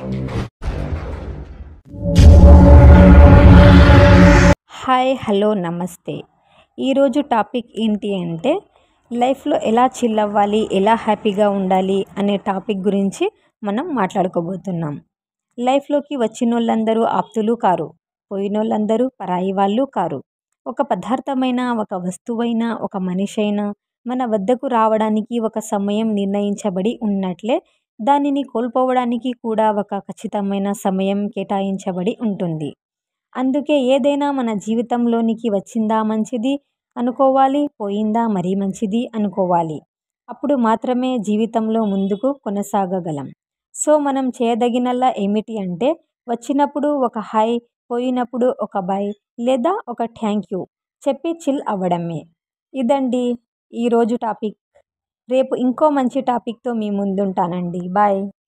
hi hello నమస్తే ఈరోజు topic ఏంటి అంటే లైఫ్లో ఎలా చిల్ అవ్వాలి ఎలా హ్యాపీగా ఉండాలి అనే టాపిక్ గురించి మనం మాట్లాడుకోబోతున్నాం లైఫ్లోకి వచ్చిన వాళ్ళందరూ ఆప్తులు కారు పోయిన వాళ్ళందరూ పరాయి వాళ్ళు కారు ఒక పదార్థమైన ఒక వస్తువైనా ఒక మనిషి అయినా మన వద్దకు రావడానికి ఒక సమయం నిర్ణయించబడి ఉన్నట్లే దానిని కోల్పోవడానికి కూడా ఒక ఖచ్చితమైన సమయం కేటాయించబడి ఉంటుంది అందుకే ఏదైనా మన జీవితంలోనికి వచ్చిందా మంచిది అనుకోవాలి పోయిందా మరీ మంచిది అనుకోవాలి అప్పుడు మాత్రమే జీవితంలో ముందుకు కొనసాగగలం సో మనం చేయదగినల్లా ఏమిటి అంటే వచ్చినప్పుడు ఒక హాయ్ పోయినప్పుడు ఒక బాయ్ లేదా ఒక థ్యాంక్ యూ చెప్పి చిల్ అవ్వడమే ఇదండి ఈరోజు టాపిక్ రేపు ఇంకో మంచి టాపిక్తో మీ ముందుంటానండి బాయ్